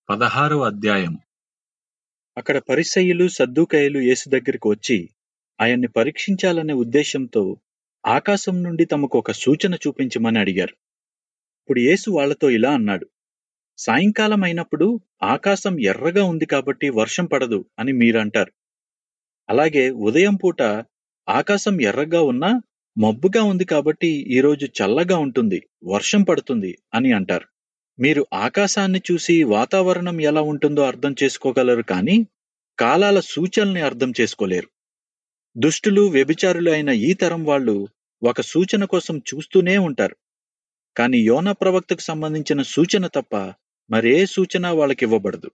పదహారవ అధ్యాయం అక్కడ పరిసయ్యులు సద్దూకయ్యులు యేసు దగ్గరికి వచ్చి ఆయన్ని పరీక్షించాలనే ఉద్దేశంతో ఆకాశం నుండి తమకు ఒక సూచన చూపించమని అడిగారు ఇప్పుడు యేసు వాళ్ళతో ఇలా అన్నాడు సాయంకాలం అయినప్పుడు ఆకాశం ఎర్రగా ఉంది కాబట్టి వర్షం పడదు అని మీరంటారు అలాగే ఉదయం పూట ఆకాశం ఎర్రగా ఉన్నా మబ్బుగా ఉంది కాబట్టి ఈరోజు చల్లగా ఉంటుంది వర్షం పడుతుంది అని అంటారు మీరు ఆకాశాన్ని చూసి వాతావరణం ఎలా ఉంటుందో అర్థం చేసుకోగలరు కానీ కాలాల సూచనల్ని అర్థం చేసుకోలేరు దుష్టులు వ్యభిచారులు అయిన ఈ తరం వాళ్ళు ఒక సూచన కోసం చూస్తూనే ఉంటారు కానీ యోన ప్రవక్తకు సంబంధించిన సూచన తప్ప మరే సూచన వాళ్ళకి ఇవ్వబడదు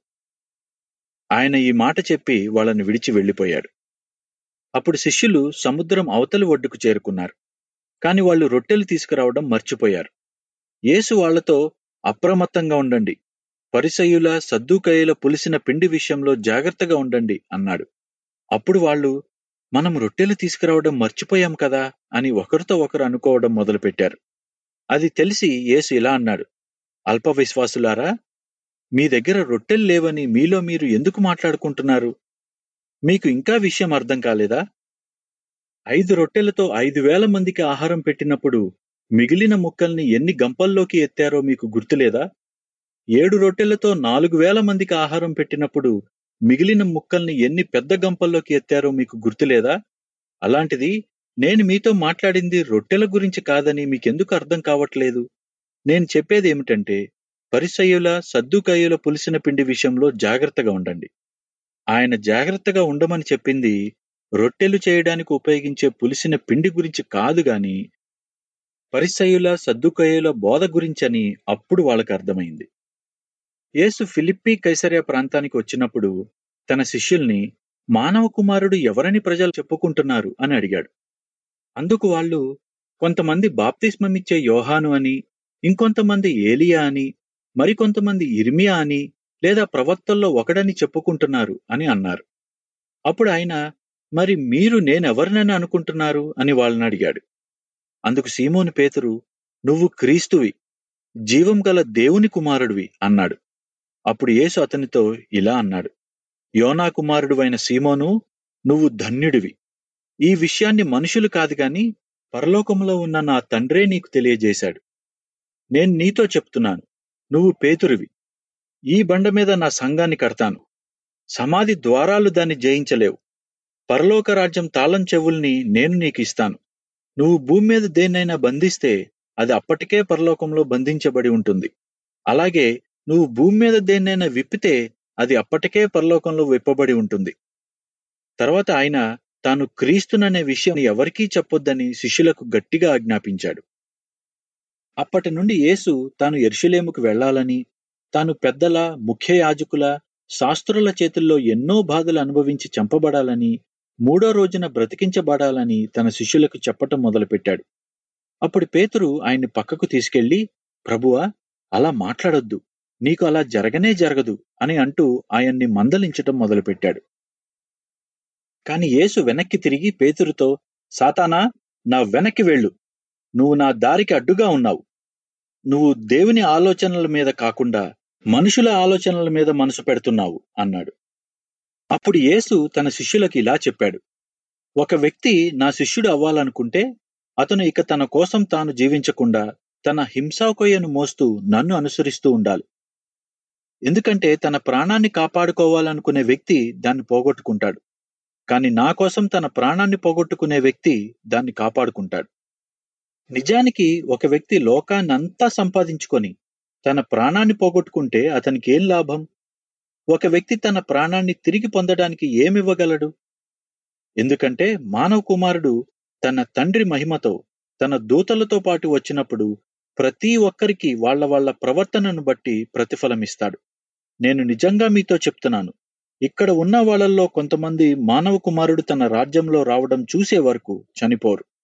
ఆయన ఈ మాట చెప్పి వాళ్ళని విడిచి వెళ్ళిపోయాడు అప్పుడు శిష్యులు సముద్రం అవతలి ఒడ్డుకు చేరుకున్నారు కాని వాళ్ళు రొట్టెలు తీసుకురావడం మర్చిపోయారు యేసు వాళ్లతో అప్రమత్తంగా ఉండండి పరిసయ్యుల సద్దుకయ్యుల పులిసిన పిండి విషయంలో జాగ్రత్తగా ఉండండి అన్నాడు అప్పుడు వాళ్ళు మనం రొట్టెలు తీసుకురావడం మర్చిపోయాం కదా అని ఒకరితో ఒకరు అనుకోవడం మొదలుపెట్టారు అది తెలిసి యేసు ఇలా అన్నాడు అల్ప విశ్వాసులారా మీ దగ్గర రొట్టెలు లేవని మీలో మీరు ఎందుకు మాట్లాడుకుంటున్నారు మీకు ఇంకా విషయం అర్థం కాలేదా ఐదు రొట్టెలతో ఐదు వేల మందికి ఆహారం పెట్టినప్పుడు మిగిలిన ముక్కల్ని ఎన్ని గంపల్లోకి ఎత్తారో మీకు గుర్తులేదా ఏడు రొట్టెలతో నాలుగు వేల మందికి ఆహారం పెట్టినప్పుడు మిగిలిన ముక్కల్ని ఎన్ని పెద్ద గంపల్లోకి ఎత్తారో మీకు గుర్తులేదా అలాంటిది నేను మీతో మాట్లాడింది రొట్టెల గురించి కాదని మీకెందుకు అర్థం కావట్లేదు నేను చెప్పేది ఏమిటంటే పరిసయ్యుల సద్దుకయ్యుల పులిసిన పిండి విషయంలో జాగ్రత్తగా ఉండండి ఆయన జాగ్రత్తగా ఉండమని చెప్పింది రొట్టెలు చేయడానికి ఉపయోగించే పులిసిన పిండి గురించి కాదు గాని పరిసయ్యుల సద్దుకయ్యుల బోధ గురించని అప్పుడు వాళ్ళకి అర్థమైంది యేసు ఫిలిప్పి కైసరియా ప్రాంతానికి వచ్చినప్పుడు తన శిష్యుల్ని మానవ కుమారుడు ఎవరని ప్రజలు చెప్పుకుంటున్నారు అని అడిగాడు అందుకు వాళ్ళు కొంతమంది బాప్తిస్మమిచ్చే యోహాను అని ఇంకొంతమంది ఏలియా అని మరికొంతమంది ఇర్మియా అని లేదా ప్రవక్తల్లో ఒకడని చెప్పుకుంటున్నారు అని అన్నారు అప్పుడు ఆయన మరి మీరు నేనెవరినని అనుకుంటున్నారు అని వాళ్ళని అడిగాడు అందుకు సీమోని పేతురు నువ్వు క్రీస్తువి జీవం గల దేవుని కుమారుడివి అన్నాడు అప్పుడు యేసు అతనితో ఇలా అన్నాడు యోనా కుమారుడువైన సీమోను నువ్వు ధన్యుడివి ఈ విషయాన్ని మనుషులు కాదు గాని పరలోకంలో ఉన్న నా తండ్రే నీకు తెలియజేశాడు నేను నీతో చెప్తున్నాను నువ్వు పేతురివి ఈ బండ మీద నా సంఘాన్ని కడతాను సమాధి ద్వారాలు దాన్ని జయించలేవు పరలోక రాజ్యం తాళం చెవుల్ని నేను నీకు ఇస్తాను నువ్వు భూమి మీద దేన్నైనా బంధిస్తే అది అప్పటికే పరలోకంలో బంధించబడి ఉంటుంది అలాగే నువ్వు భూమి మీద దేన్నైనా విప్పితే అది అప్పటికే పరలోకంలో విప్పబడి ఉంటుంది తర్వాత ఆయన తాను క్రీస్తుననే విషయం ఎవరికీ చెప్పొద్దని శిష్యులకు గట్టిగా ఆజ్ఞాపించాడు అప్పటి నుండి యేసు తాను ఎర్షులేముకు వెళ్లాలని తాను పెద్దల ముఖ్య యాజకుల శాస్త్రుల చేతుల్లో ఎన్నో బాధలు అనుభవించి చంపబడాలని మూడో రోజున బ్రతికించబడాలని తన శిష్యులకు చెప్పటం మొదలుపెట్టాడు అప్పుడు పేతురు ఆయన్ని పక్కకు తీసుకెళ్లి ప్రభువా అలా మాట్లాడొద్దు నీకు అలా జరగనే జరగదు అని అంటూ ఆయన్ని మందలించటం మొదలుపెట్టాడు కాని యేసు వెనక్కి తిరిగి పేతురుతో సాతానా నా వెనక్కి వెళ్ళు నువ్వు నా దారికి అడ్డుగా ఉన్నావు నువ్వు దేవుని ఆలోచనల మీద కాకుండా మనుషుల ఆలోచనల మీద మనసు పెడుతున్నావు అన్నాడు అప్పుడు యేసు తన శిష్యులకు ఇలా చెప్పాడు ఒక వ్యక్తి నా శిష్యుడు అవ్వాలనుకుంటే అతను ఇక తన కోసం తాను జీవించకుండా తన హింసాకొయ్యను మోస్తూ నన్ను అనుసరిస్తూ ఉండాలి ఎందుకంటే తన ప్రాణాన్ని కాపాడుకోవాలనుకునే వ్యక్తి దాన్ని పోగొట్టుకుంటాడు కానీ నా కోసం తన ప్రాణాన్ని పోగొట్టుకునే వ్యక్తి దాన్ని కాపాడుకుంటాడు నిజానికి ఒక వ్యక్తి లోకాన్నంతా సంపాదించుకొని తన ప్రాణాన్ని పోగొట్టుకుంటే అతనికి ఏం లాభం ఒక వ్యక్తి తన ప్రాణాన్ని తిరిగి పొందడానికి ఏమివ్వగలడు ఎందుకంటే మానవ కుమారుడు తన తండ్రి మహిమతో తన దూతలతో పాటు వచ్చినప్పుడు ప్రతి ఒక్కరికి వాళ్ల వాళ్ల ప్రవర్తనను బట్టి ప్రతిఫలమిస్తాడు నేను నిజంగా మీతో చెప్తున్నాను ఇక్కడ ఉన్న వాళ్ళల్లో కొంతమంది మానవ కుమారుడు తన రాజ్యంలో రావడం చూసే వరకు చనిపోరు